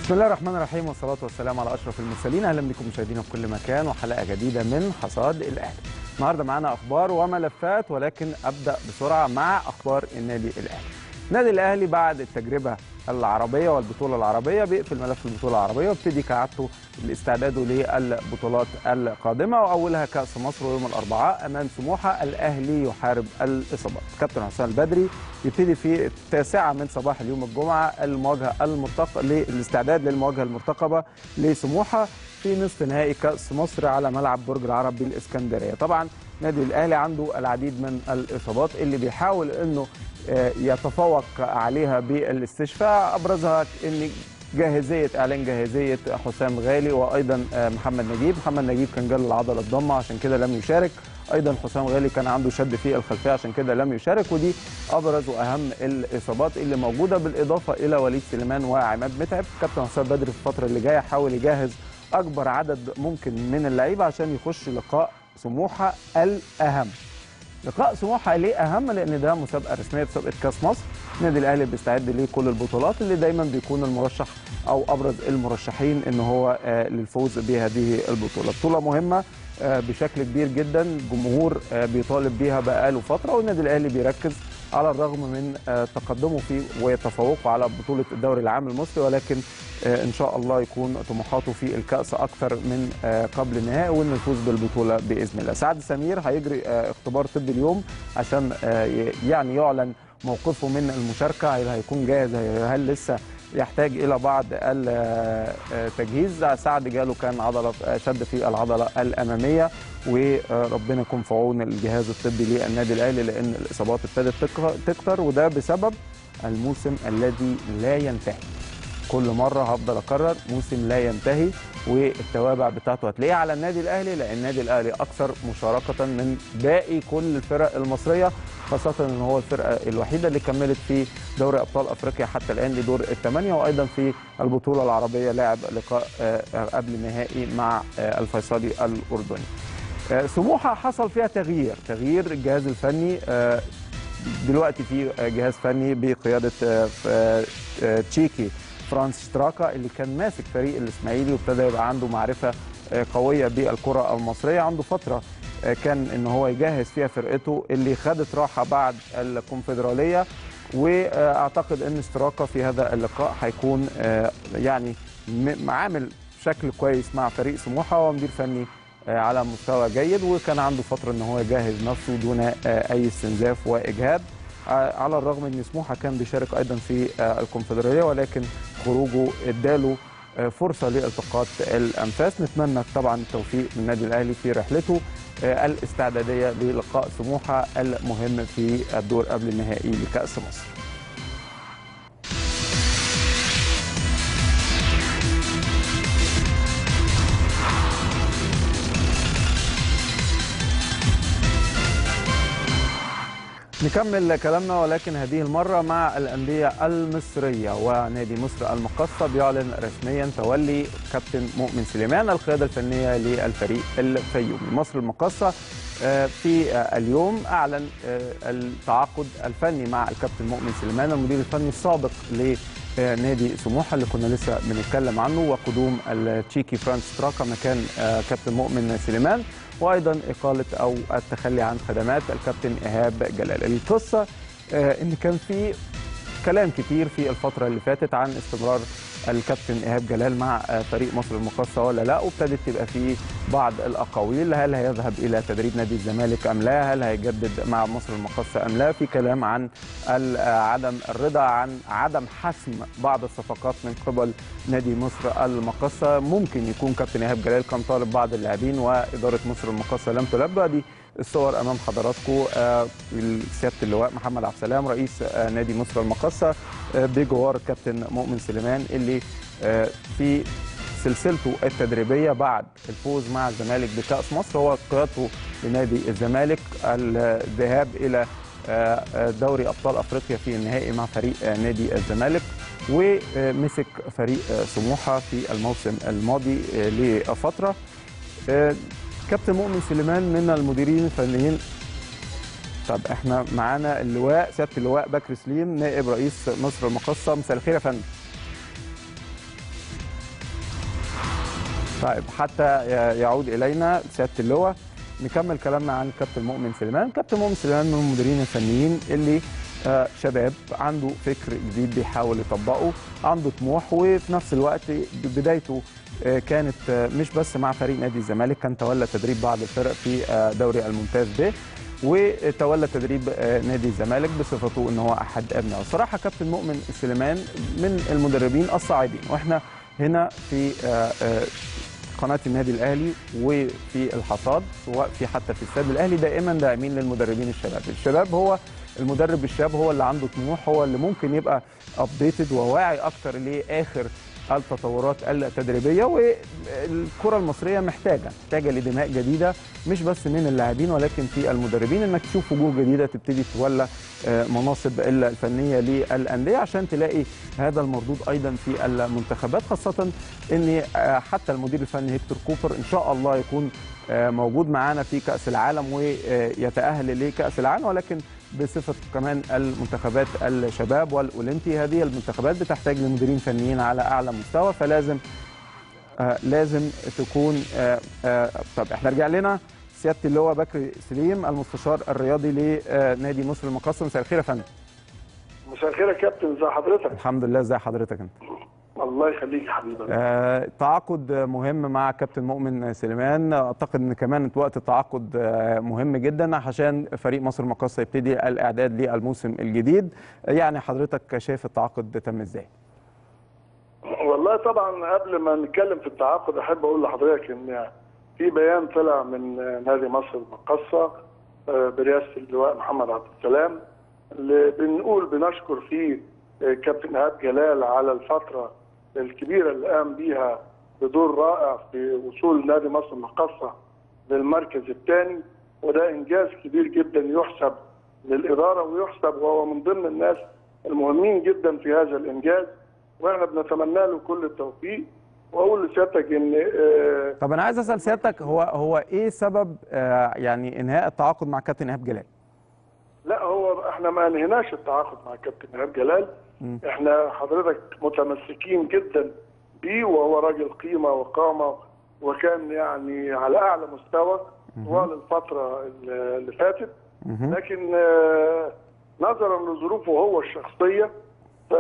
بسم الله الرحمن الرحيم والصلاة والسلام على أشرف المرسلين أهلا بكم مشاهدينا في كل مكان وحلقة جديدة من حصاد الأهلي النهاردة معانا أخبار وملفات ولكن أبدأ بسرعة مع أخبار النادي الأهلي النادي الأهلي بعد التجربة العربية والبطولة العربية بيقفل ملف البطولة العربية وابتدي كعادته الاستعداد للبطولات القادمة وأولها كأس مصر يوم الأربعاء أمام سموحة الأهلي يحارب الإصابات كابتن حسام البدري يبتدي في التاسعة من صباح اليوم الجمعة المواجهة المرتقبة للاستعداد للمواجهة المرتقبة لسموحة في نصف نهائي كأس مصر على ملعب برج العرب بالإسكندرية طبعا نادي الأهلي عنده العديد من الإصابات اللي بيحاول أنه يتفوق عليها بالاستشفاء ابرزها ان جاهزيه اعلان جاهزيه حسام غالي وايضا محمد نجيب محمد نجيب كان جاله العضله الضمه عشان كده لم يشارك ايضا حسام غالي كان عنده شد في الخلفيه عشان كده لم يشارك ودي ابرز واهم الاصابات اللي موجوده بالاضافه الى وليد سليمان وعماد متعب كابتن حسام بدري في الفتره اللي جايه حاول يجهز اكبر عدد ممكن من اللعيبه عشان يخش لقاء سموحه الاهم لقاء سموحه ليه اهم لان ده مسابقه رسميه مسابقه كاس مصر النادي الاهلي بيستعد لكل البطولات اللي دايما بيكون المرشح او ابرز المرشحين ان هو للفوز بهذه البطوله بطوله مهمه بشكل كبير جدا الجمهور بيطالب بيها بقاله فتره والنادي الاهلي بيركز على الرغم من تقدمه في وتفوقه على بطوله الدوري العام المصري ولكن ان شاء الله يكون طموحاته في الكاس اكثر من قبل النهائي وان يفوز بالبطوله باذن الله. سعد سمير هيجري اختبار طبي اليوم عشان يعني يعلن موقفه من المشاركه هل هيكون جاهز هل لسه يحتاج الى بعض التجهيز سعد جاله كان عضله شد في العضله الاماميه وربنا يكون في عون الجهاز الطبي للنادي الاهلي لان الاصابات ابتدت تكتر وده بسبب الموسم الذي لا ينتهي كل مره هفضل اكرر موسم لا ينتهي والتوابع بتاعته هتلاقيها على النادي الاهلي لان النادي الاهلي اكثر مشاركه من باقي كل الفرق المصريه خاصه ان هو الفرقه الوحيده اللي كملت في دوري ابطال افريقيا حتى الان لدور الثمانيه وايضا في البطوله العربيه لعب لقاء قبل النهائي مع الفيصلي الاردني. سموحه حصل فيها تغيير تغيير الجهاز الفني دلوقتي في جهاز فني بقياده تشيكي فرانس شتراكا اللي كان ماسك فريق الاسماعيلي وابتدى يبقى عنده معرفه قويه بالكره المصريه عنده فتره كان ان هو يجهز فيها فرقته اللي خدت راحه بعد الكونفدراليه واعتقد ان اشتراكه في هذا اللقاء هيكون يعني عامل بشكل كويس مع فريق سموحه ومدير فني على مستوى جيد وكان عنده فتره ان هو يجهز نفسه دون اي استنزاف واجهاد على الرغم ان سموحه كان بيشارك ايضا في الكونفدراليه ولكن خروجه اداله فرصه لالتقاط الانفاس نتمنى طبعا التوفيق من النادي الاهلي في رحلته الاستعداديه للقاء سموحه المهم في الدور قبل النهائي لكاس مصر نكمل كلامنا ولكن هذه المرة مع الأندية المصرية ونادي مصر المقصة بيعلن رسميا تولي كابتن مؤمن سليمان القيادة الفنية للفريق الفيومي مصر المقصة في اليوم أعلن التعاقد الفني مع الكابتن مؤمن سليمان المدير الفني السابق لنادي سموحة اللي كنا لسه بنتكلم عنه وقدوم التشيكي فرانس تراكا مكان كابتن مؤمن سليمان وايضا اقاله او التخلي عن خدمات الكابتن ايهاب جلال القصه ان كان في كلام كتير في الفتره اللي فاتت عن استمرار الكابتن ايهاب جلال مع فريق مصر المقاصه ولا لا وابتدت تبقى في بعض الاقاويل هل هيذهب الى تدريب نادي الزمالك ام لا هل هيجدد مع مصر المقاصه ام لا في كلام عن عدم الرضا عن عدم حسم بعض الصفقات من قبل نادي مصر المقاصه ممكن يكون كابتن ايهاب جلال كان طالب بعض اللاعبين واداره مصر المقاصه لم تلبى دي الصور امام حضراتكم سياده اللواء محمد عبد السلام رئيس نادي مصر المقاصه بجوار الكابتن مؤمن سليمان اللي في سلسلته التدريبيه بعد الفوز مع الزمالك بكاس مصر هو قيادته لنادي الزمالك الذهاب الى دوري ابطال افريقيا في النهائي مع فريق نادي الزمالك ومسك فريق سموحه في الموسم الماضي لفتره كابتن مؤمن سليمان من المديرين الفنيين طب احنا معانا اللواء سياده اللواء بكر سليم نائب رئيس مصر المقصه مساء الخير يا فندم طيب حتى يعود الينا سياده اللواء نكمل كلامنا عن كابتن مؤمن سليمان كابتن مؤمن سليمان من المديرين الفنيين اللي آه، شباب عنده فكر جديد بيحاول يطبقه عنده طموح وفي نفس الوقت بدايته آه، كانت آه، مش بس مع فريق نادي الزمالك كان تولى تدريب بعض الفرق في دوري الممتاز ب وتولى تدريب نادي الزمالك بصفته ان هو احد ابنائه الصراحه كابتن مؤمن سليمان من المدربين الصاعدين واحنا هنا في قناه النادي الاهلي وفي الحصاد سواء في حتى في استاد الاهلي دائما داعمين للمدربين الشباب الشباب هو المدرب الشاب هو اللي عنده طموح هو اللي ممكن يبقى ابديتد وواعي اكتر لاخر التطورات التدريبيه والكره المصريه محتاجه محتاجه لدماء جديده مش بس من اللاعبين ولكن في المدربين انك تشوف وجوه جديده تبتدي تولى آه، مناصب الفنيه للانديه عشان تلاقي هذا المردود ايضا في المنتخبات خاصه ان آه، حتى المدير الفني هيكتور كوبر ان شاء الله يكون آه، موجود معانا في كاس العالم ويتاهل لكاس العالم ولكن بصفه كمان المنتخبات الشباب والاولمبي هذه المنتخبات بتحتاج لمديرين فنيين على اعلى مستوى فلازم آه لازم تكون آه آه طب احنا رجع لنا سياده اللواء بكري سليم المستشار الرياضي لنادي مصر المقصه مساء الخير يا فندم مساء الخير يا كابتن ازي حضرتك الحمد لله ازي حضرتك انت الله يخليك يا حبيبي آه تعاقد مهم مع كابتن مؤمن سليمان اعتقد ان كمان وقت التعاقد آه مهم جدا عشان فريق مصر المقاصه يبتدي الاعداد للموسم الجديد يعني حضرتك شايف التعاقد تم ازاي والله طبعا قبل ما نتكلم في التعاقد احب اقول لحضرتك ان في بيان طلع من نادي مصر المقاصه آه، برئاسه اللواء محمد عبد السلام اللي بنقول بنشكر فيه آه، كابتن ايهاب جلال على الفتره الكبيره اللي قام بيها بدور رائع في وصول نادي مصر المقاصه للمركز الثاني وده انجاز كبير جدا يحسب للاداره ويحسب وهو من ضمن الناس المهمين جدا في هذا الانجاز واحنا بنتمنى له كل التوفيق واقول لسيادتك ان آه طب انا عايز اسال سيادتك هو هو ايه سبب آه يعني انهاء التعاقد مع كابتن ايهاب جلال؟ لا هو احنا ما انهيناش التعاقد مع كابتن ايهاب جلال احنا حضرتك متمسكين جدا بيه وهو راجل قيمه وقامه وكان يعني على اعلى مستوى طوال الفتره اللي فاتت لكن آه، نظرا لظروفه هو الشخصيه ف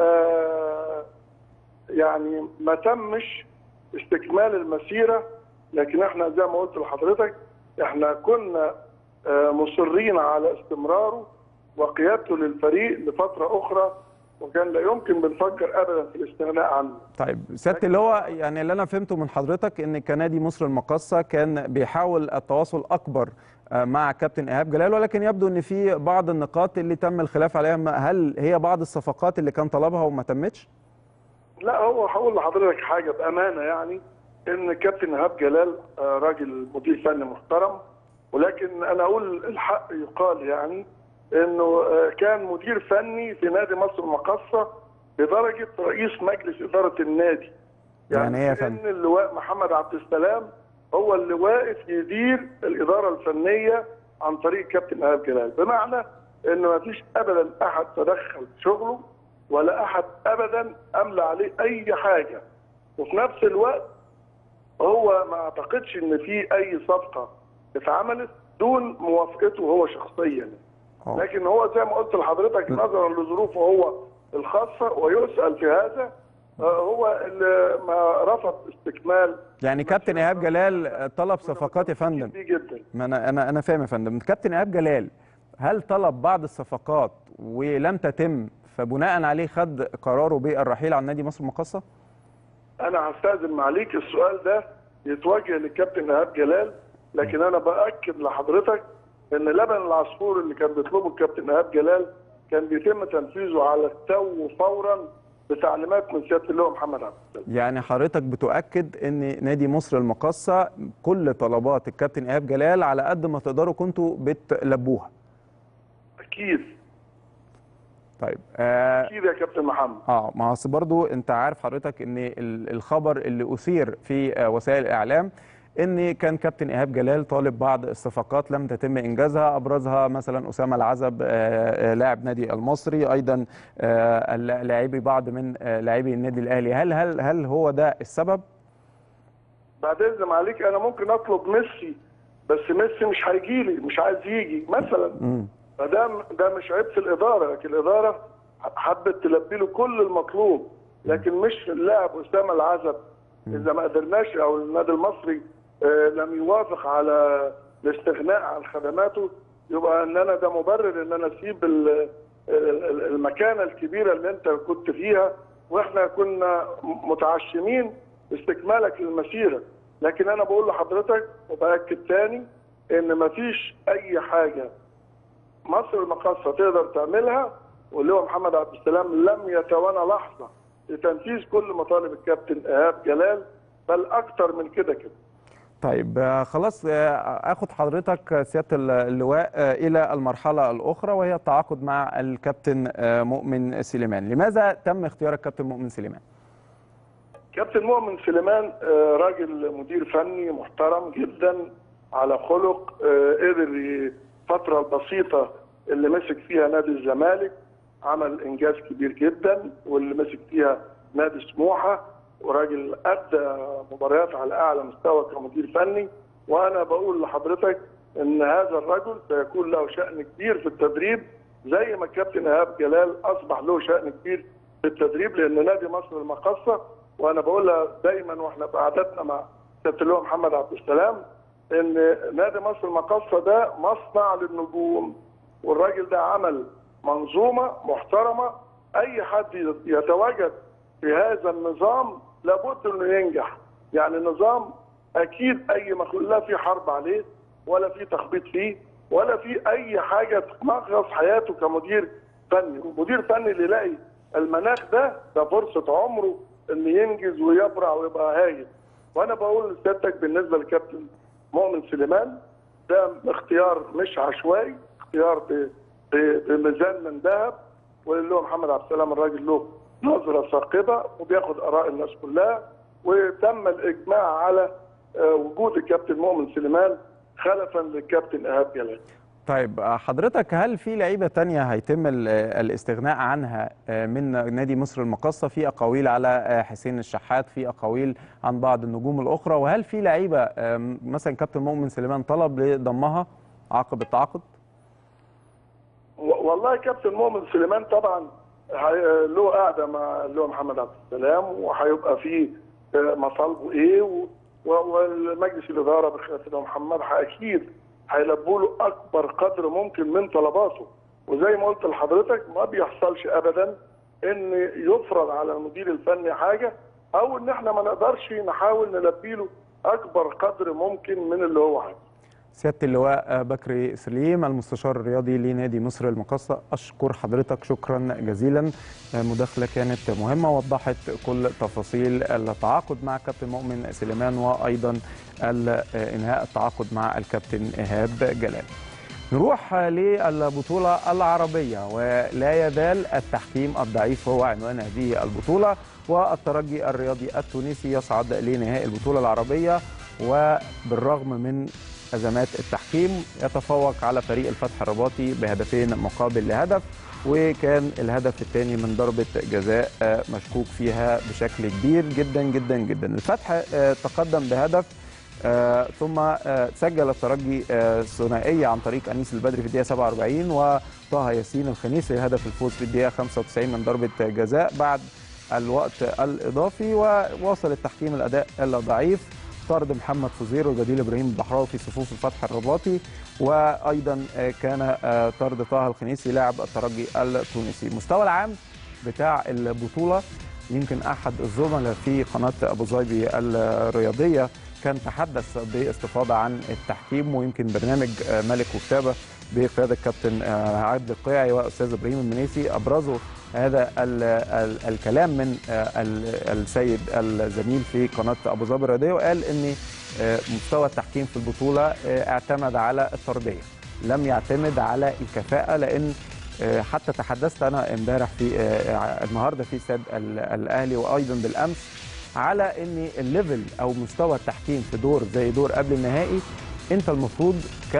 يعني ما تمش استكمال المسيره لكن احنا زي ما قلت لحضرتك احنا كنا آه، مصرين على استمراره وقيادته للفريق لفتره اخرى وكان لا يمكن بنفكر ابدا في الاستغناء عنه. طيب سياده اللي هو يعني اللي انا فهمته من حضرتك ان كنادي مصر المقاصه كان بيحاول التواصل اكبر آه، مع كابتن ايهاب جلال ولكن يبدو ان في بعض النقاط اللي تم الخلاف عليها هل هي بعض الصفقات اللي كان طلبها وما تمتش؟ لا هو هقول لحضرتك حاجه بامانه يعني ان كابتن ايهاب جلال آه، راجل مدير فني محترم ولكن انا اقول الحق يقال يعني انه آه، كان مدير فني في نادي مصر المقاصه بدرجه رئيس مجلس اداره النادي يعني, ايه يا فندم؟ ان اللواء محمد عبد السلام هو اللي واقف يدير الاداره الفنيه عن طريق كابتن ايهاب جلال بمعنى ان ما فيش ابدا احد تدخل في شغله ولا احد ابدا املى عليه اي حاجه وفي نفس الوقت هو ما اعتقدش ان في اي صفقه اتعملت دون موافقته هو شخصيا أوه. لكن هو زي ما قلت لحضرتك نظرا لظروفه هو الخاصه ويسال في هذا آه، هو اللي ما رفض استكمال يعني كابتن ايهاب جلال طلب صفقات يا فندم جدا ما انا انا انا فاهم يا فندم كابتن ايهاب جلال هل طلب بعض الصفقات ولم تتم فبناء عليه خد قراره بالرحيل عن نادي مصر المقاصه؟ انا هستاذن معليك السؤال ده يتوجه للكابتن ايهاب جلال لكن انا باكد لحضرتك ان لبن العصفور اللي كان بيطلبه الكابتن ايهاب جلال كان بيتم تنفيذه على التو فورا بتعليمات من سياده اللواء محمد عبد السلام. يعني حضرتك بتؤكد ان نادي مصر المقاصه كل طلبات الكابتن ايهاب جلال على قد ما تقدروا كنتوا بتلبوها. اكيد. طيب آه اكيد يا كابتن محمد اه ما اصل برضه انت عارف حضرتك ان الخبر اللي اثير في آه، وسائل الاعلام ان كان كابتن ايهاب جلال طالب بعض الصفقات لم تتم انجازها ابرزها مثلا اسامه العزب آه، آه، لاعب نادي المصري ايضا آه، لاعبي بعض من لاعبي النادي الاهلي هل هل هل هو ده السبب بعد اذن عليك انا ممكن اطلب ميسي بس ميسي مش هيجي لي مش عايز يجي مثلا مم. فده ده مش عيب في الاداره لكن الاداره حبت تلبي له كل المطلوب لكن مش اللاعب اسامه العزب اذا ما قدرناش او النادي المصري آه، لم يوافق على الاستغناء عن خدماته يبقى ان انا ده مبرر ان انا اسيب ال- ال- المكانه الكبيره اللي انت كنت فيها واحنا كنا متعشمين استكمالك للمسيره لكن انا بقول لحضرتك وباكد تاني ان مفيش اي حاجه مصر المقاصة تقدر تعملها واللي هو محمد عبد السلام لم يتوانى لحظة لتنفيذ كل مطالب الكابتن إيهاب جلال بل أكتر من كده كده طيب آه، خلاص آه، اخد حضرتك آه، سياده ال- اللواء آه، الى المرحله الاخرى وهي التعاقد مع الكابتن آه، مؤمن سليمان لماذا تم اختيار الكابتن مؤمن سليمان كابتن مؤمن سليمان آه، راجل مدير فني محترم جدا على خلق آه، قدر ي- الفترة البسيطة اللي مسك فيها نادي الزمالك عمل إنجاز كبير جدا واللي مسك فيها نادي سموحة وراجل أدى مباريات على أعلى مستوى كمدير فني وأنا بقول لحضرتك إن هذا الرجل سيكون له شأن كبير في التدريب زي ما الكابتن إيهاب جلال أصبح له شأن كبير في التدريب لأن نادي مصر المقصة وأنا بقولها دايما وإحنا بقعدتنا مع كابتن اللواء محمد عبد السلام ان نادي مصر المقاصه ده مصنع للنجوم والراجل ده عمل منظومه محترمه اي حد يتواجد في هذا النظام لابد انه ينجح يعني نظام اكيد اي مخلوق لا في حرب عليه ولا في تخبيط فيه ولا في اي حاجه تنغص حياته كمدير فني مدير فني اللي يلاقي المناخ ده ده فرصه عمره ان ينجز ويبرع ويبقى هايل وانا بقول لسيادتك بالنسبه للكابتن مؤمن سليمان ده اختيار مش عشوائي اختيار ب- ب- بميزان من ذهب واللي هو محمد عبد السلام الراجل له نظره ثاقبه وبياخد اراء الناس كلها وتم الاجماع على آه، وجود الكابتن مؤمن سليمان خلفا للكابتن ايهاب جلال طيب آه، حضرتك هل في لعيبه تانية هيتم ال- آه، الاستغناء عنها آه، من نادي مصر المقاصه في اقاويل على آه، حسين الشحات في اقاويل عن بعض النجوم الاخرى وهل في لعيبه آه، مثلا كابتن مؤمن سليمان طلب لضمها عقب التعاقد و- والله كابتن مؤمن سليمان طبعا هي- له قاعده مع اللي هو محمد عبد السلام وهيبقى فيه آه، مطالبه ايه و- و- والمجلس الاداره بخلافه اللي هو محمد اكيد هيلبوا له اكبر قدر ممكن من طلباته وزي ما قلت لحضرتك ما بيحصلش ابدا ان يفرض على المدير الفني حاجه او ان احنا ما نقدرش نحاول نلبي له اكبر قدر ممكن من اللي هو عايزه سياده اللواء آه، بكري سليم المستشار الرياضي لنادي مصر المقاصه اشكر حضرتك شكرا جزيلا آه، مداخله كانت مهمه وضحت كل تفاصيل التعاقد مع كابتن مؤمن سليمان وايضا ال- آه، انهاء التعاقد مع الكابتن ايهاب جلال نروح للبطولة العربية ولا يزال التحكيم الضعيف هو عنوان هذه البطولة والترجي الرياضي التونسي يصعد لنهائي البطولة العربية وبالرغم من أزمات التحكيم يتفوق على فريق الفتح الرباطي بهدفين مقابل لهدف وكان الهدف الثاني من ضربة جزاء آه، مشكوك فيها بشكل كبير جدا جدا جدا الفتح آه، تقدم بهدف آه، ثم آه، سجل الترجي آه، ثنائيه عن طريق انيس البدري في الدقيقه 47 وطه ياسين الخنيسي هدف الفوز في الدقيقه 95 من ضربه جزاء بعد الوقت الاضافي وواصل التحكيم الاداء الضعيف طرد محمد فوزير وبديل ابراهيم البحراوي في صفوف الفتح الرباطي وايضا آه، كان آه، طرد طه الخنيسي لاعب الترجي التونسي المستوى العام بتاع البطوله يمكن احد الزملاء في قناه ابو ظبي الرياضيه كان تحدث باستفاضه عن التحكيم ويمكن برنامج آه، ملك وكتابه بقياده الكابتن آه، عادل القيعي واستاذ ابراهيم المنيسي ابرزوا هذا ال ال الكلام من آه، ال- السيد الزميل في قناه ابو ظبي الرياضيه وقال ان آه، مستوى التحكيم في البطوله آه، اعتمد على التربيه لم يعتمد على الكفاءه لان آه، حتى تحدثت انا امبارح في آه، النهارده في استاد ال- الاهلي وايضا بالامس على ان الليفل او مستوى التحكيم في دور زي دور قبل النهائي انت المفروض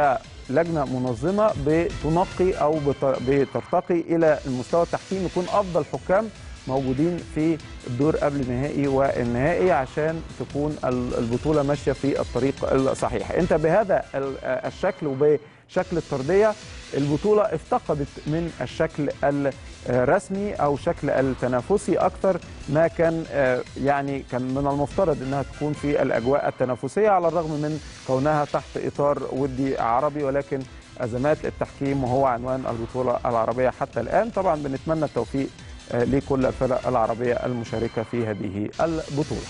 كلجنه منظمه بتنقي او بت- بترتقي الى المستوى التحكيم يكون افضل حكام موجودين في الدور قبل النهائي والنهائي عشان تكون ال- البطوله ماشيه في الطريق الصحيح انت بهذا ال- الشكل وبشكل الطرديه البطوله افتقدت من الشكل الرسمي او شكل التنافسي اكثر ما كان آه، يعني كان من المفترض انها تكون في الاجواء التنافسيه على الرغم من كونها تحت اطار ودي عربي ولكن ازمات التحكيم وهو عنوان البطوله العربيه حتى الان طبعا بنتمنى التوفيق آه، لكل الفرق العربيه المشاركه في هذه البطوله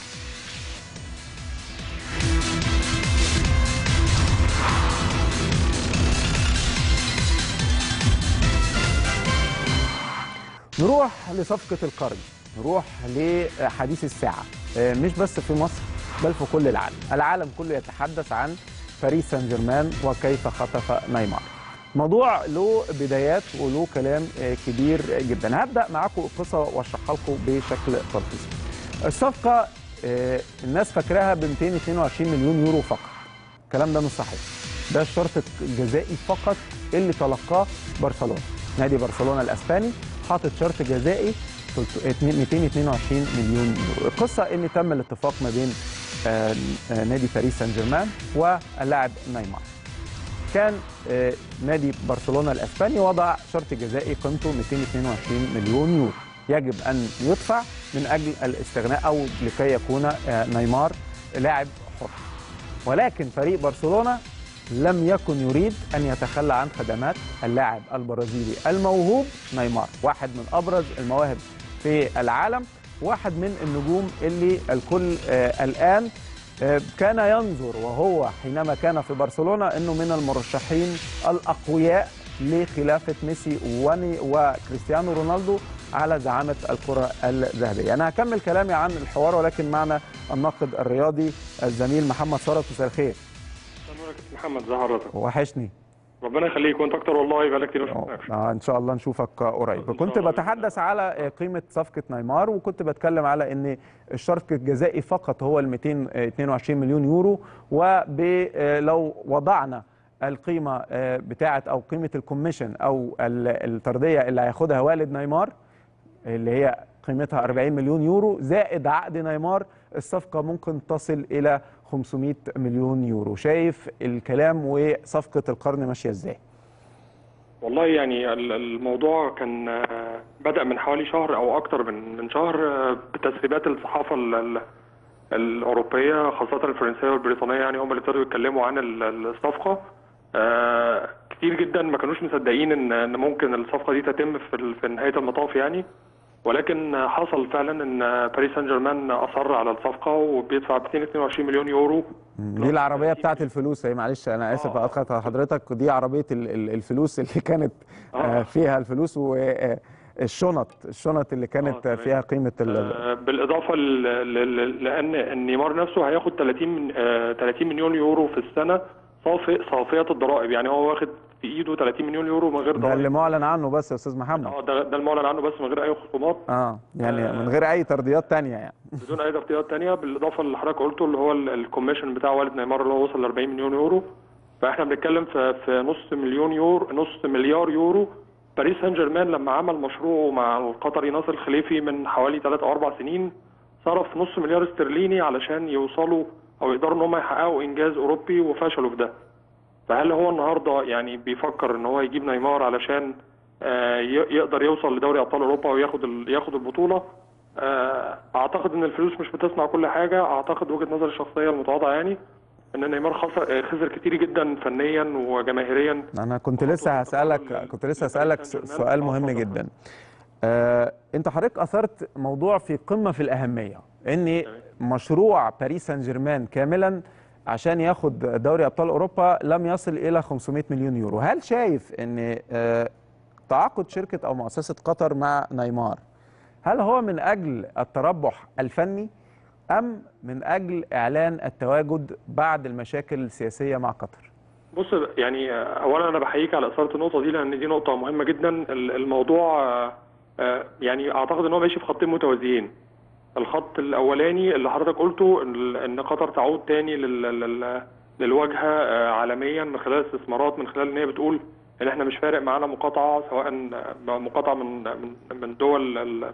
نروح لصفقة القرن نروح لحديث الساعة آه، مش بس في مصر بل في كل العالم العالم كله يتحدث عن باريس سان جيرمان وكيف خطف نيمار موضوع له بدايات وله كلام آه، كبير جدا هبدأ معاكم القصة واشرحها لكم بشكل تلخيصي الصفقة آه، الناس فاكراها ب 222 مليون يورو فقط الكلام ده مش صحيح ده الشرط الجزائي فقط اللي تلقاه برشلونه نادي برشلونه الاسباني حاطط شرط جزائي 222 مليون يورو القصه ان تم الاتفاق ما بين آه، آه، نادي باريس سان جيرمان واللاعب نيمار كان آه، نادي برشلونه الاسباني وضع شرط جزائي قيمته 222 مليون يورو يجب ان يدفع من اجل الاستغناء او لكي يكون آه، نيمار لاعب حر ولكن فريق برشلونه لم يكن يريد ان يتخلى عن خدمات اللاعب البرازيلي الموهوب نيمار واحد من ابرز المواهب في العالم واحد من النجوم اللي الكل آه الان آه كان ينظر وهو حينما كان في برشلونه انه من المرشحين الاقوياء لخلافه ميسي وني وكريستيانو رونالدو على زعامه الكره الذهبيه. انا هكمل كلامي عن الحوار ولكن معنا الناقد الرياضي الزميل محمد ثروت مساء الخير. نورك يا محمد ازي حضرتك وحشني ربنا يخليك وانت اكتر والله بقالك كتير ما شفناكش آه ان شاء الله نشوفك قريب إن كنت شاء الله. بتحدث على قيمه صفقه نيمار وكنت بتكلم على ان الشرط الجزائي فقط هو ال 222 مليون يورو ولو وضعنا القيمه آه، بتاعه او قيمه الكوميشن او ال- الطرديه اللي هياخدها والد نيمار اللي هي قيمتها 40 مليون يورو زائد عقد نيمار الصفقة ممكن تصل إلى 500 مليون يورو شايف الكلام وصفقة القرن ماشية إزاي والله يعني ال- الموضوع كان آه، بدأ من حوالي شهر او اكتر من من شهر آه، بتسريبات الصحافة ال- ال- الأوروبية خاصة الفرنسية والبريطانية يعني هم اللي ابتدوا يتكلموا عن ال- الصفقة آه، كتير جدا ما كانوش مصدقين ان ان ممكن الصفقة دي تتم في ال- في نهاية المطاف يعني ولكن آه، حصل فعلا ان آه، باريس سان جيرمان اصر على الصفقة وبيدفع 222 مليون يورو دي العربية بتاعت الفلوس هي معلش أنا آسف آه. أخذت حضرتك دي عربية ال- ال- الفلوس اللي كانت آه، آه. فيها الفلوس والشنط الشنط اللي كانت آه، تمام. فيها قيمة ال- آه، بالاضافه ل- ل- ل- لان نيمار نفسه هياخد 30 من- آه، 30 مليون يورو في السنه صافي صافيه الضرائب يعني هو واخد في ايده 30 مليون يورو من غير ده اللي ضرائب معلن عنه بس يا أستاذ محمد اه ده ده المعلن عنه بس من غير اي خصومات اه يعني آه. من غير أي ترضيات تانية يعني بدون اي تغطيات تانية بالاضافه اللي حضرتك قلته اللي هو ال- الكوميشن بتاع والد نيمار اللي هو وصل ل 40 مليون يورو فاحنا بنتكلم في في نص مليون يورو نص مليار يورو باريس سان جيرمان لما عمل مشروعه مع القطري ناصر الخليفي من حوالي 3 او 4 سنين صرف نص مليار استرليني علشان يوصلوا او يقدروا ان هم يحققوا انجاز اوروبي وفشلوا في ده فهل هو النهارده يعني بيفكر ان هو يجيب نيمار علشان آه، ي- يقدر يوصل لدوري ابطال اوروبا وياخد ال- ياخد البطوله آه، اعتقد ان الفلوس مش بتصنع كل حاجه اعتقد وجهه نظري الشخصيه المتواضعه يعني ان نيمار خسر خسر كتير جدا فنيا وجماهيريا انا كنت خطوة لسه هسالك التقدم كنت لسه لباريس هسالك سان جيرمان. سؤال آه، مهم اتفضل. جدا آه، انت حضرتك اثرت موضوع في قمه في الاهميه ان مشروع باريس سان جيرمان كاملا عشان ياخد دوري ابطال اوروبا لم يصل الى 500 مليون يورو هل شايف ان آه، تعاقد شركه او مؤسسه قطر مع نيمار هل هو من اجل التربح الفني ام من اجل اعلان التواجد بعد المشاكل السياسيه مع قطر بص يعني آه، اولا انا بحييك على اثاره النقطه دي لان دي نقطه مهمه جدا ال- الموضوع آه، آه، يعني اعتقد ان هو ماشي في خطين متوازيين الخط الاولاني اللي حضرتك قلته ال- ان قطر تعود تاني لل- لل- للواجهه آه، عالميا من خلال استثمارات من خلال ان هي بتقول ان احنا مش فارق معانا مقاطعه سواء آه، مقاطعه من من من دول ال-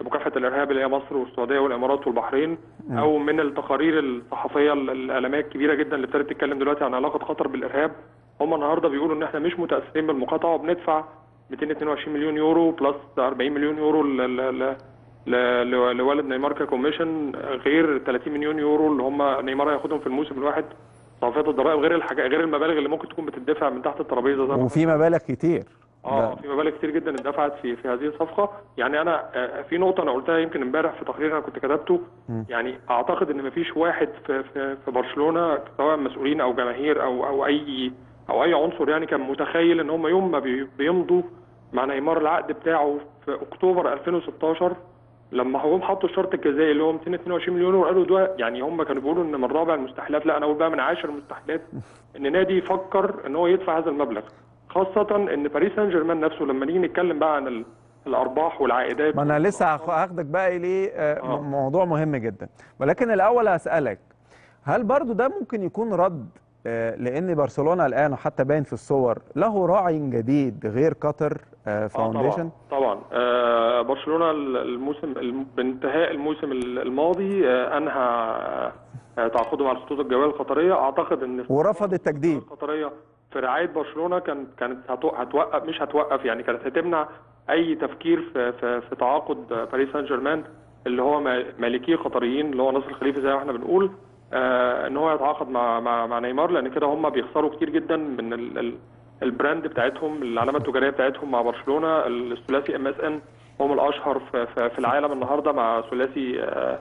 لمكافحه الارهاب اللي هي مصر والسعوديه والامارات والبحرين او من التقارير الصحفيه ال- الاعلاميه الكبيره جدا اللي ابتدت تتكلم دلوقتي عن علاقه قطر بالارهاب هم النهارده بيقولوا ان احنا مش متاثرين بالمقاطعه وبندفع 222 مليون يورو بلس 40 مليون يورو ل- ل- ل- ل- ل- لوالد نيمار ككوميشن غير 30 مليون يورو اللي هم نيمار هياخدهم في الموسم الواحد صافيات الضرائب غير الحاجات غير المبالغ اللي ممكن تكون بتدفع من تحت الترابيزه زي ما وفي مبالغ كتير اه ده- في مبالغ كتير جدا اتدفعت في في هذه الصفقه يعني انا آه، في نقطه انا قلتها يمكن امبارح في تقرير انا كنت كتبته يعني اعتقد ان مفيش واحد في في, في برشلونه سواء مسؤولين او جماهير او او اي او اي عنصر يعني كان متخيل ان هم يوم ما بي- بيمضوا مع نيمار العقد بتاعه في اكتوبر 2016 لما هم حطوا الشرط الجزائي اللي هو 222 مليون وقالوا ده يعني هم كانوا بيقولوا ان من رابع المستحيلات لا انا اقول بقى من عاشر المستحيلات ان نادي يفكر ان هو يدفع هذا المبلغ خاصة ان باريس سان جيرمان نفسه لما نيجي نتكلم بقى عن ال- الارباح والعائدات ما انا لسه هاخ- هاخدك بقى ليه آه، آه. م- موضوع مهم جدا ولكن الاول هسالك هل برضو ده ممكن يكون رد آه، لان برشلونه الان وحتى باين في الصور له راعي جديد غير قطر آه، آه فاونديشن طبعا طبعا آه برشلونه الموسم الم- بانتهاء الموسم الماضي آه انهى آه تعاقده مع الخطوط الجويه القطريه اعتقد ان ورفض التجديد القطريه في رعايه برشلونه كانت كانت هتو- هتوقف مش هتوقف يعني كانت هتمنع اي تفكير في في, في تعاقد باريس سان جيرمان اللي هو ما- مالكيه قطريين اللي هو نصر الخليفي زي ما احنا بنقول آه ان هو يتعاقد مع مع, مع نيمار لان كده هم بيخسروا كتير جدا من ال ال البراند بتاعتهم العلامه التجاريه بتاعتهم مع برشلونه الثلاثي ام اس ان هم الاشهر في, في, في العالم النهارده مع ثلاثي آه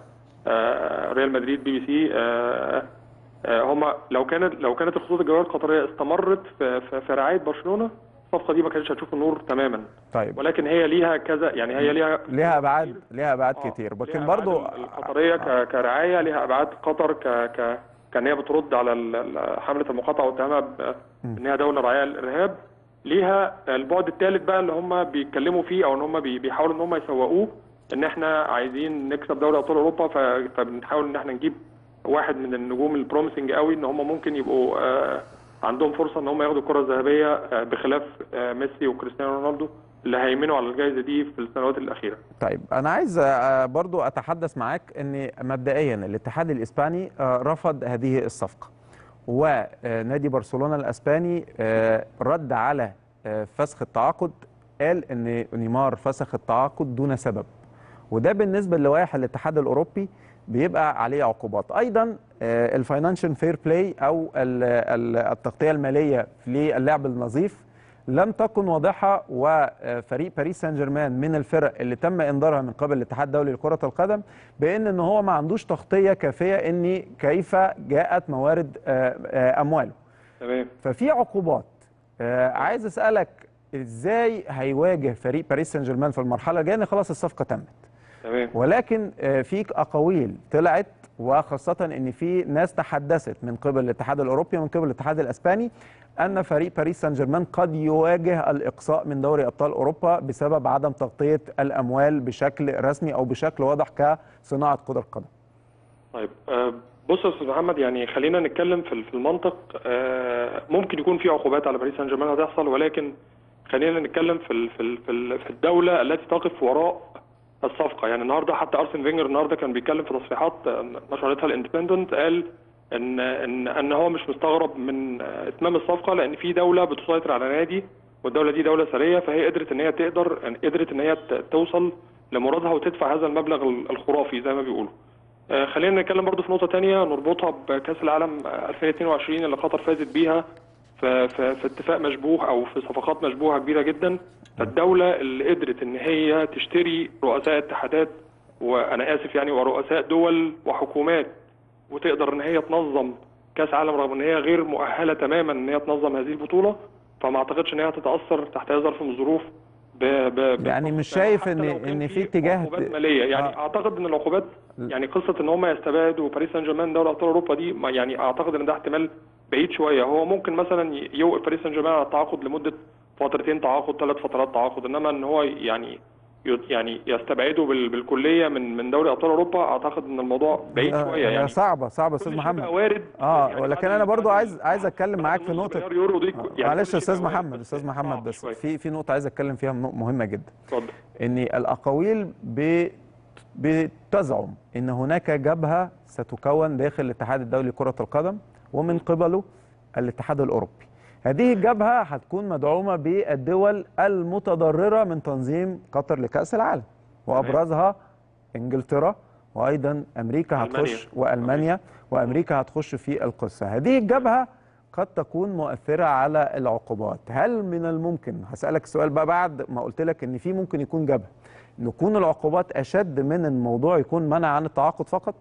آه ريال مدريد بي بي سي آه آه، هما لو كانت لو كانت الخطوط الجويه القطريه استمرت في, في, في رعايه برشلونه الصفقه دي ما كانتش هتشوف النور تماما طيب ولكن هي ليها كذا يعني هي ليها ليها ابعاد ليها ابعاد آه، كتير ليها لكن أبعاد برضو القطريه ك- كرعايه ليها ابعاد قطر ك ك كان هي بترد على ال- ال- حمله المقاطعه واتهامها ب- بان هي دوله راعيه للارهاب ليها البعد الثالث بقى اللي هم بيتكلموا فيه او ان هم بي- بيحاولوا ان هم يسوقوه ان احنا عايزين نكسب دوري ابطال اوروبا ف- فبنحاول ان احنا نجيب واحد من النجوم البروميسنج قوي ان هم ممكن يبقوا آه، عندهم فرصه ان هم ياخدوا الكره الذهبيه آه، بخلاف آه، ميسي وكريستيانو رونالدو اللي هيمنوا على الجائزه دي في السنوات الاخيره طيب انا عايز آه، برضو اتحدث معاك ان مبدئيا الاتحاد الاسباني آه، رفض هذه الصفقه ونادي برشلونه الاسباني آه، رد على آه، فسخ التعاقد قال ان نيمار فسخ التعاقد دون سبب وده بالنسبه للوائح الاتحاد الاوروبي بيبقى عليه عقوبات ايضا الفاينانشال فير بلاي او ال- ال- التغطيه الماليه للعب النظيف لم تكن واضحه وفريق باريس سان جيرمان من الفرق اللي تم انذارها من قبل الاتحاد الدولي لكره القدم بان ان هو ما عندوش تغطيه كافيه ان كيف جاءت موارد آه، آه، امواله تمام ففي عقوبات آه، عايز اسالك ازاي هيواجه فريق باريس سان جيرمان في المرحله الجايه إن خلاص الصفقه تمت تمام ولكن آه، في اقاويل طلعت وخاصة ان في ناس تحدثت من قبل الاتحاد الاوروبي ومن قبل الاتحاد الاسباني ان فريق باريس سان جيرمان قد يواجه الاقصاء من دوري ابطال اوروبا بسبب عدم تغطية الاموال بشكل رسمي او بشكل واضح كصناعة كرة قدم. طيب آه، بص يا استاذ محمد يعني خلينا نتكلم في في المنطق آه، ممكن يكون في عقوبات على باريس سان جيرمان هتحصل ولكن خلينا نتكلم في ال- في ال- في ال- في الدوله التي تقف وراء الصفقه يعني النهارده حتى ارسن فينجر النهارده كان بيتكلم في تصريحات آه، نشرتها الاندبندنت قال ان ان ان هو مش مستغرب من آه، اتمام الصفقه لان في دوله بتسيطر على نادي والدوله دي دوله ثريه فهي قدرت ان هي تقدر يعني قدرت ان هي ت- توصل لمرادها وتدفع هذا المبلغ ال- الخرافي زي ما بيقولوا آه، خلينا نتكلم برضو في نقطة تانية نربطها بكأس العالم آه، 2022 اللي قطر فازت بيها في, في, في اتفاق مشبوه أو في صفقات مشبوهة كبيرة جدا فالدولة اللي قدرت إن هي تشتري رؤساء اتحادات وأنا آسف يعني ورؤساء دول وحكومات وتقدر إن هي تنظم كأس عالم رغم إن هي غير مؤهلة تماما إن هي تنظم هذه البطولة فما أعتقدش إن هي تتأثر تحت هذا الظرف من الظروف ب ب يعني ب- مش شايف حتى إن- لو كان إن في اتجاه عقوبات مالية يعني آه. اعتقد ان العقوبات يعني قصه ان هم يستبعدوا باريس سان جيرمان دوري ابطال اوروبا دي ما- يعني اعتقد ان ده احتمال بعيد شويه هو ممكن مثلا ي- يوقف باريس سان جيرمان على التعاقد لمده فترتين تعاقد ثلاث فترات تعاقد انما ان هو يعني ي- يعني يستبعده بال- بالكليه من من دوري ابطال اوروبا اعتقد ان الموضوع بعيد آه، شويه هي يعني صعبة صعبة كل استاذ شيء محمد. بقى وارد اه يعني ولكن بعد- انا برضو بعد- عايز عايز اتكلم بعد معاك في نص نقطة مليار يورو دي يعني معلش كل يا شيء استاذ بقى وارد، محمد بس استاذ محمد صعب بس شوية. في في نقطة عايز اتكلم فيها مهمة جدا اتفضل ان الاقاويل بتزعم ان هناك جبهه ستكون داخل الاتحاد الدولي لكره القدم ومن قبله الاتحاد الاوروبي هذه الجبهه هتكون مدعومه بالدول المتضرره من تنظيم قطر لكاس العالم وابرزها انجلترا وايضا امريكا ألمانيا. هتخش والمانيا وامريكا هتخش في القصه هذه الجبهه قد تكون مؤثره على العقوبات هل من الممكن هسالك السؤال بقى بعد ما قلت لك ان في ممكن يكون جبهه نكون العقوبات اشد من الموضوع يكون منع عن التعاقد فقط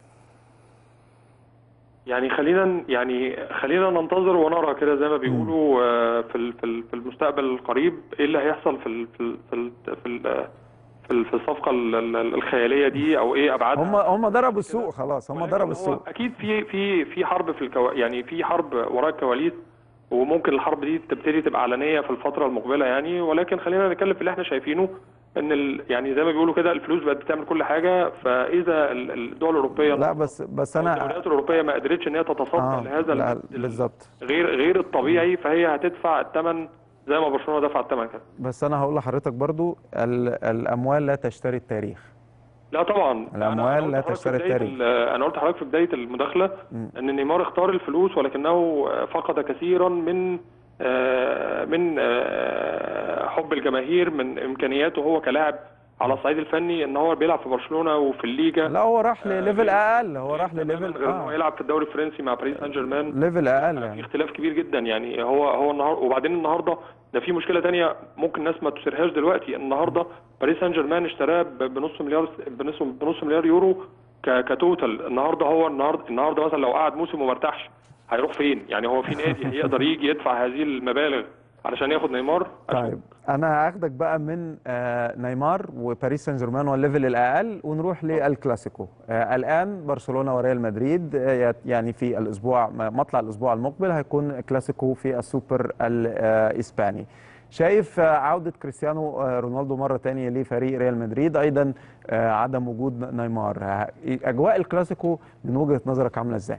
يعني خلينا يعني خلينا ننتظر ونرى كده زي ما بيقولوا آه، في ال- في ال- في المستقبل القريب ايه اللي هيحصل في ال- في ال- في ال- في ال- في ال- في الصفقه ال- ال- الخياليه دي او ايه ابعادها هم هم ضربوا السوق خلاص هم ولكن ضربوا هو السوق اكيد في في في حرب في الكو... يعني في حرب وراء الكواليس وممكن الحرب دي تبتدي تبقى علنيه في الفتره المقبله يعني ولكن خلينا نتكلم في اللي احنا شايفينه ان ال... يعني زي ما بيقولوا كده الفلوس بقت بتعمل كل حاجه فاذا ال- الدول الاوروبيه لا بس بس أو انا الدوريات الاوروبيه ما قدرتش ان هي تتصدى اه لهذا لا ال- ال- بالظبط غير غير الطبيعي فهي هتدفع الثمن زي ما برشلونه دفع الثمن كده بس انا هقول لحضرتك برضو ال- الاموال لا تشتري التاريخ لا طبعا الأموال أنا- أنا لا قلت لحضرتك تشتري في بداية التاريخ. ال- انا قلت لحضرتك في بدايه المداخله ان نيمار اختار الفلوس ولكنه فقد كثيرا من آه، من آه، حب الجماهير من امكانياته هو كلاعب على الصعيد الفني ان هو بيلعب في برشلونه وفي الليجا لا هو راح لليفل آه، اقل هو راح تماماً لليفل غير ان هو اه يلعب في الدوري الفرنسي مع باريس سان جيرمان ليفل اقل في يعني اختلاف كبير جدا يعني هو هو النهارده وبعدين النهارده ده في مشكله تانية ممكن الناس ما تثيرهاش دلوقتي النهارده باريس سان جيرمان اشتراه ب- بنص مليار بنص بنص مليار يورو ك- كتوتال النهارده هو النهارده النهارده مثلا لو قعد موسم وما ارتاحش هيروح فين؟ يعني هو في نادي هيقدر يجي يدفع هذه المبالغ علشان ياخد نيمار طيب انا هاخدك بقى من آه نيمار وباريس سان جيرمان والليفل الاقل ونروح للكلاسيكو آه الان برشلونه وريال مدريد آه يعني في الاسبوع مطلع الاسبوع المقبل هيكون كلاسيكو في السوبر الاسباني شايف آه عوده كريستيانو آه رونالدو مره تانية لفريق ريال مدريد ايضا آه عدم وجود نيمار آه اجواء الكلاسيكو من وجهه نظرك عامله ازاي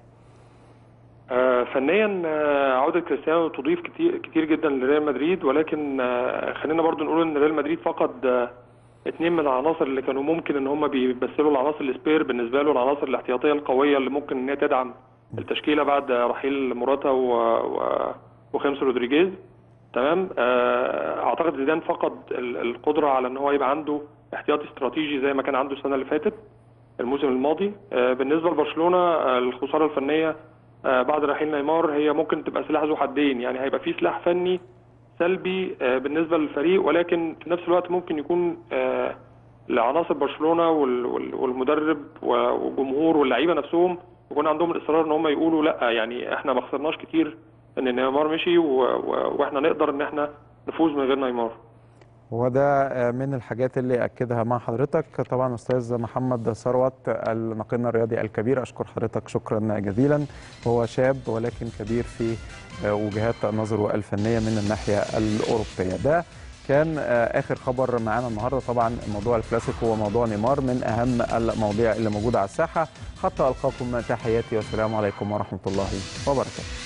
آه، فنيا آه، عودة كريستيانو تضيف كتير كتير جدا لريال مدريد ولكن آه، خلينا برضو نقول ان ريال مدريد فقد آه، اتنين من العناصر اللي كانوا ممكن ان هم بيمثلوا العناصر السبير بالنسبه له العناصر الاحتياطيه القويه اللي ممكن ان هي تدعم التشكيله بعد رحيل موراتا و- و- وخيمس رودريجيز تمام آه، اعتقد زيدان فقد ال- القدره على ان هو يبقى عنده احتياطي استراتيجي زي ما كان عنده السنه اللي فاتت الموسم الماضي آه، بالنسبه لبرشلونه آه، الخساره الفنيه آه، بعد رحيل نيمار هي ممكن تبقى سلاح ذو حدين يعني هيبقى في سلاح فني سلبي آه، بالنسبه للفريق ولكن في نفس الوقت ممكن يكون آه، لعناصر برشلونه وال- وال- والمدرب والجمهور واللعيبه نفسهم يكون عندهم الاصرار ان هم يقولوا لا يعني احنا ما خسرناش كتير ان نيمار مشي و- و- واحنا نقدر ان احنا نفوز من غير نيمار وده من الحاجات اللي اكدها مع حضرتك طبعا استاذ محمد ثروت الناقدنا الرياضي الكبير اشكر حضرتك شكرا جزيلا هو شاب ولكن كبير في وجهات نظره الفنيه من الناحيه الاوروبيه ده كان اخر خبر معانا النهارده طبعا موضوع الكلاسيكو وموضوع نيمار من اهم المواضيع اللي موجوده على الساحه حتى القاكم تحياتي والسلام عليكم ورحمه الله وبركاته